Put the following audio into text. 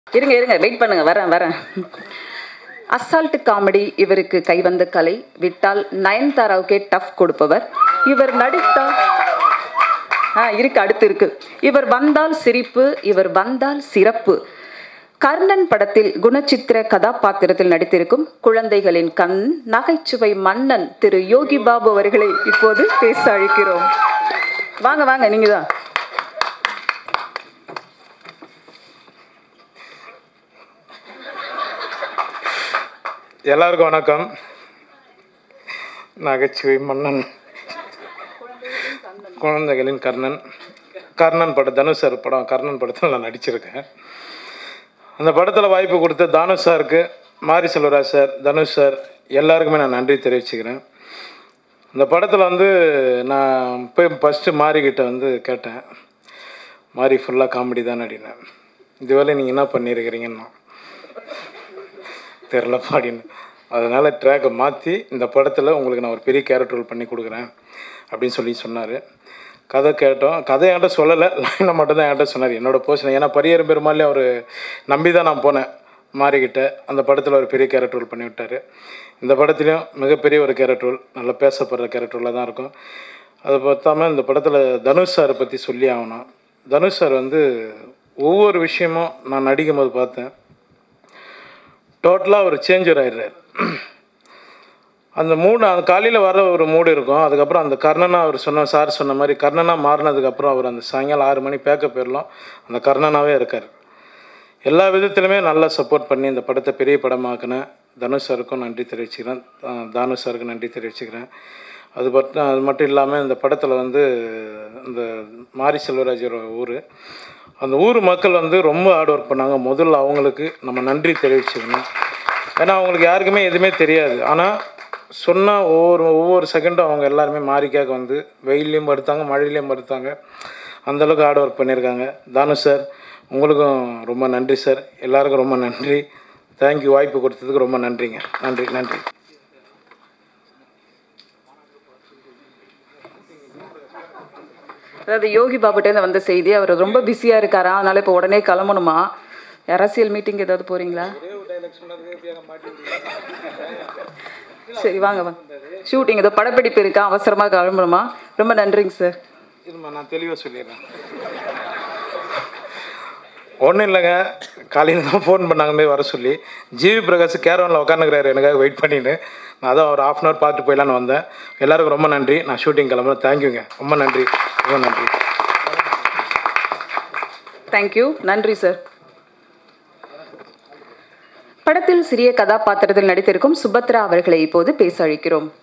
இருங்க இருங்க வெயிட் பண்ணுங்க வரேன் வரேன் அசால்ட் காமெடி இவருக்கு கைவந்த கலை விட்டால் நயன்தாராவுக்கே டஃப் கொடுப்பவர் இவர் நடித்தால் ஆ இருக்கு அடுத்து இருக்கு இவர் வந்தால் சிரிப்பு இவர் வந்தால் சிறப்பு கர்ணன் படத்தில் குணச்சித்திர கதாபாத்திரத்தில் நடித்திருக்கும் குழந்தைகளின் கண் நகைச்சுவை மன்னன் திரு யோகி பாபு அவர்களை இப்போது பேச அழைக்கிறோம் வாங்க வாங்க நீங்க தான் எல்லாருக்கும் வணக்கம் நகைச்சுவை மன்னன் குழந்தைகளின் கர்ணன் கர்ணன் படம் தனுஷ் சார் படம் கர்ணன் படத்தில் நான் நடிச்சிருக்கேன் அந்த படத்தில் வாய்ப்பு கொடுத்த தானு சாருக்கு மாரி செல்வராஜ் சார் தனுஷ் சார் எல்லாருக்குமே நான் நன்றி தெரிவிச்சுக்கிறேன் இந்த படத்தில் வந்து நான் போய் ஃபஸ்ட்டு மாரிக்கிட்ட வந்து கேட்டேன் மாரி ஃபுல்லாக காமெடி தான் அப்படின்னேன் இதுவரை நீங்கள் என்ன பண்ணியிருக்கிறீங்கன்னா தெரிலப்பா அப்படின்னு அதனால் ட்ராக்கை மாற்றி இந்த படத்தில் உங்களுக்கு நான் ஒரு பெரிய கேரக்டர் ரோல் பண்ணி கொடுக்குறேன் அப்படின்னு சொல்லி சொன்னார் கதை கேட்டோம் கதை என்கிட்ட சொல்லலை லைனை மட்டும் தான் என்கிட்ட சொன்னார் என்னோடய போர்ஷன் ஏன்னா பரியரும் பெருமாள்லேயே அவர் நம்பி தான் நான் போனேன் மாறிக்கிட்ட அந்த படத்தில் ஒரு பெரிய கேரக்டர் ரோல் பண்ணி விட்டார் இந்த படத்துலையும் மிகப்பெரிய ஒரு கேரக்டர் ரோல் நல்லா பேசப்படுற கேரக்டரில் தான் இருக்கும் அதை பார்த்தாமல் இந்த படத்தில் தனுஷ் சாரை பற்றி சொல்லி ஆகணும் தனுஷ் சார் வந்து ஒவ்வொரு விஷயமும் நான் நடிக்கும் போது பார்த்தேன் டோட்டலாக ஒரு சேஞ்சர் ஆயிடுறாரு அந்த மூடு அந்த காலையில் வர ஒரு மூடு இருக்கும் அதுக்கப்புறம் அந்த கர்ணனா அவர் சொன்ன சார் சொன்ன மாதிரி கர்ணனா மாறினதுக்கப்புறம் அவர் அந்த சாயங்காலம் ஆறு மணி பேக்க போயிடலாம் அந்த கர்ணனாவே இருக்கார் எல்லா விதத்துலையுமே நல்லா சப்போர்ட் பண்ணி இந்த படத்தை பெரிய படமாக்கின தனுஷ் சாருக்கும் நன்றி தெரிவிச்சுக்கிறேன் அஹ் தானு சாருக்கு நன்றி தெரிவிச்சுக்கிறேன் அது மட்டும் அது மட்டும் இல்லாமல் இந்த படத்தில் வந்து இந்த மாரி செல்வராஜோட ஊர் அந்த ஊர் மக்கள் வந்து ரொம்ப ஹார்ட் ஒர்க் பண்ணாங்க முதல்ல அவங்களுக்கு நம்ம நன்றி தெரிவிச்சுக்கணும் ஏன்னா அவங்களுக்கு யாருக்குமே எதுவுமே தெரியாது ஆனால் சொன்னால் ஒவ்வொரு ஒவ்வொரு செகண்டும் அவங்க எல்லாருமே மாறிக்காக வந்து வெயிலையும் படுத்தாங்க மழையிலையும் படுத்தாங்க அந்தளவுக்கு ஹார்ட் ஒர்க் பண்ணியிருக்காங்க தானு சார் உங்களுக்கும் ரொம்ப நன்றி சார் எல்லாருக்கும் ரொம்ப நன்றி தேங்க்யூ வாய்ப்பு கொடுத்ததுக்கு ரொம்ப நன்றிங்க நன்றி நன்றி அதாவது யோகி பாபுட்டேருந்து வந்த செய்தி அவர் ரொம்ப பிஸியாக இருக்காரா அதனால இப்போ உடனே கிளம்பணுமா அரசியல் மீட்டிங் ஏதாவது போகிறீங்களா சரி வாங்க வாங்க ஷூட்டிங் ஏதோ படப்பிடிப்பு இருக்கா அவசரமாக கிளம்பணுமா ரொம்ப நன்றிங்க சார் இருமா நான் தெளிவாக சொல்லிடுறேன் ஒன்றும் இல்லைங்க காலையில் தான் ஃபோன் பண்ணாங்க மாதிரி வர சொல்லி ஜிவி பிரகாஷ் கேரவனில் உட்காந்துக்கிறாரு எனக்காக வெயிட் பண்ணிட்டு நான் அதான் ஒரு ஆஃப் அன் ஹவர் பார்த்துட்டு போயிடலான்னு வந்தேன் எல்லாருக்கும் ரொம்ப நன்றி நான் ஷூட்டிங் கிளம்புறேன் தேங்க்யூங்க ரொம்ப நன்றி ரொம்ப நன்றி தேங்க்யூ நன்றி சார் படத்தில் சிறிய கதாபாத்திரத்தில் நடித்திருக்கும் சுபத்ரா அவர்களை இப்போது பேச அழைக்கிறோம்